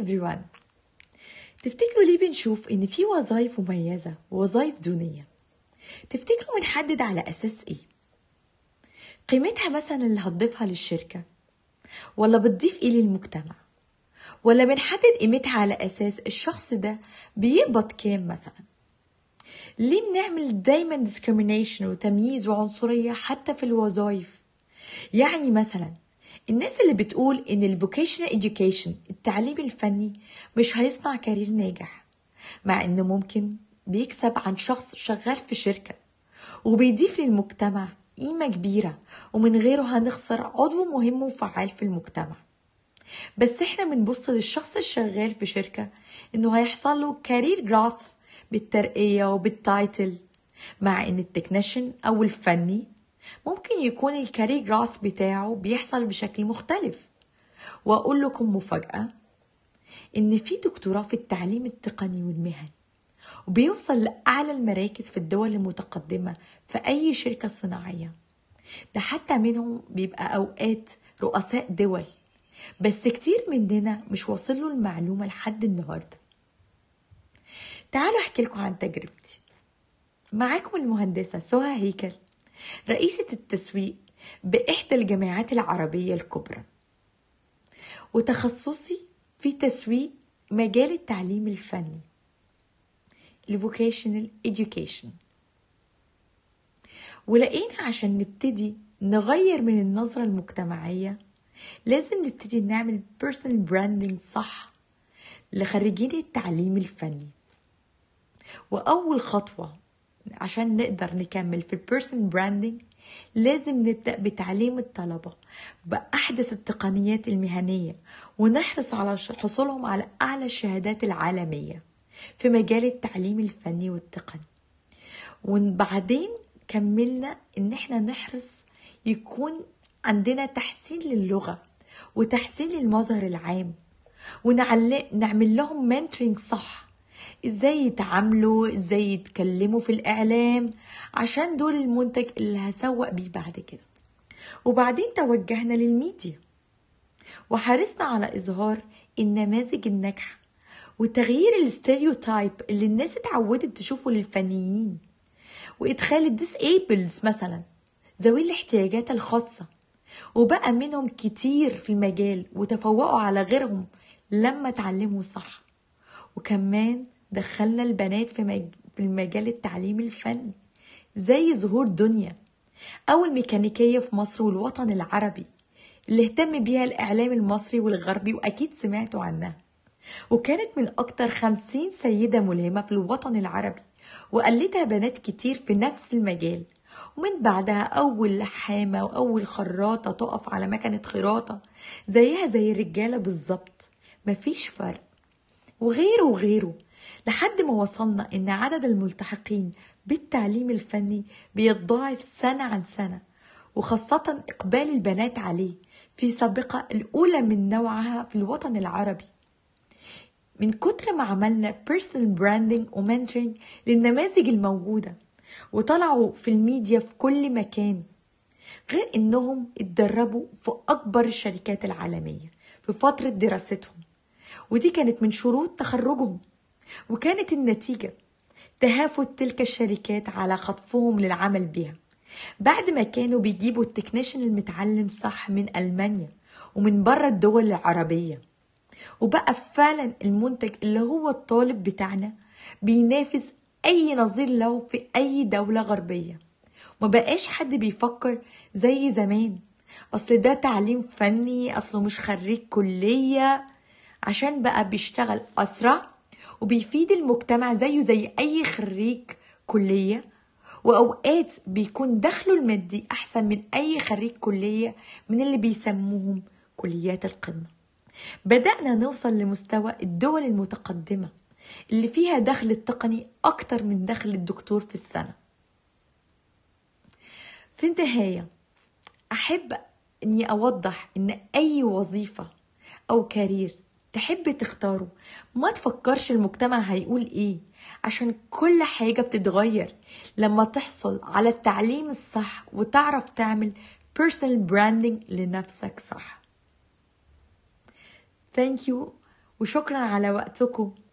everyone تفتكروا ليه بنشوف إن في وظائف مميزة ووظائف دونية؟ تفتكروا بنحدد على أساس إيه؟ قيمتها مثلا اللي هتضيفها للشركة ولا بتضيف إيه للمجتمع؟ ولا بنحدد قيمتها على أساس الشخص ده بيقبض كام مثلا؟ ليه بنعمل دايما discrimination وتمييز وعنصرية حتى في الوظائف؟ يعني مثلا الناس اللي بتقول ان الفوكيشنال education التعليم الفني مش هيصنع كارير ناجح مع انه ممكن بيكسب عن شخص شغال في شركة وبيضيف للمجتمع قيمة كبيرة ومن غيره هنخسر عضو مهم وفعال في المجتمع بس احنا بنبص للشخص الشغال في شركة انه هيحصل له كارير جراث بالترقية وبالتايتل مع ان التكنيشن او الفني ممكن يكون الكارير جراث بتاعه بيحصل بشكل مختلف واقول لكم مفاجأة ان في دكتوراه في التعليم التقني والمهني وبيوصل لأعلى المراكز في الدول المتقدمة في أي شركة صناعية ده حتى منهم بيبقى أوقات رؤساء دول بس كتير مننا مش واصل له المعلومة لحد النهاردة تعالوا أحكي لكم عن تجربتي معاكم المهندسة سهى هيكل رئيسة التسويق بإحدى الجامعات العربية الكبرى وتخصصي في تسويق مجال التعليم الفني الفوكيشنال education ولقينا عشان نبتدي نغير من النظرة المجتمعية لازم نبتدي نعمل personal branding صح لخريجين التعليم الفني وأول خطوة عشان نقدر نكمل في البيرسون براندنج لازم نبدأ بتعليم الطلبة بأحدث التقنيات المهنية ونحرص على حصولهم على أعلى الشهادات العالمية في مجال التعليم الفني والتقني وبعدين كملنا ان احنا نحرص يكون عندنا تحسين للغة وتحسين للمظهر العام ونعمل لهم منتورنج صح ازاي يتعاملوا ازاي يتكلموا في الاعلام عشان دول المنتج اللي هسوق بيه بعد كده وبعدين توجهنا للميديا وحرصنا على اظهار النماذج الناجحه وتغيير الستيريوتايب اللي الناس اتعودت تشوفه للفنيين وادخال الديسيبلز مثلا ذوي الاحتياجات الخاصه وبقى منهم كتير في المجال وتفوقوا على غيرهم لما اتعلموا صح وكمان دخلنا البنات في, مج... في المجال التعليم الفني زي ظهور دنيا أول ميكانيكية في مصر والوطن العربي اللي اهتم بيها الإعلام المصري والغربي وأكيد سمعتوا عنها وكانت من أكتر خمسين سيدة ملهمة في الوطن العربي وقلدها بنات كتير في نفس المجال ومن بعدها أول لحامة وأول خراطة تقف على مكنة خراطة زيها زي الرجالة بالظبط مفيش فرق وغيره وغيره لحد ما وصلنا إن عدد الملتحقين بالتعليم الفني بيتضاعف سنة عن سنة وخاصة إقبال البنات عليه في سابقة الأولى من نوعها في الوطن العربي من كتر ما عملنا personal branding ومنتورنج للنماذج الموجودة وطلعوا في الميديا في كل مكان غير انهم اتدربوا في اكبر الشركات العالمية في فترة دراستهم ودي كانت من شروط تخرجهم وكانت النتيجة تهافت تلك الشركات على خطفهم للعمل بها بعد ما كانوا بيجيبوا التكنيشن المتعلم صح من ألمانيا ومن بره الدول العربية وبقى فعلا المنتج اللي هو الطالب بتاعنا بينافس أي نظير له في أي دولة غربية ما بقاش حد بيفكر زي زمان أصل ده تعليم فني أصله مش خريج كلية عشان بقى بيشتغل أسرع وبيفيد المجتمع زيه زي أي خريج كلية وأوقات بيكون دخله المادي أحسن من أي خريج كلية من اللي بيسموهم كليات القمة بدأنا نوصل لمستوى الدول المتقدمة اللي فيها دخل التقني أكتر من دخل الدكتور في السنة في النهاية أحب أني أوضح أن أي وظيفة أو كارير تحب تختاره ما تفكرش المجتمع هيقول ايه عشان كل حاجة بتتغير لما تحصل على التعليم الصح وتعرف تعمل personal branding لنفسك صح thank you وشكرا على وقتكم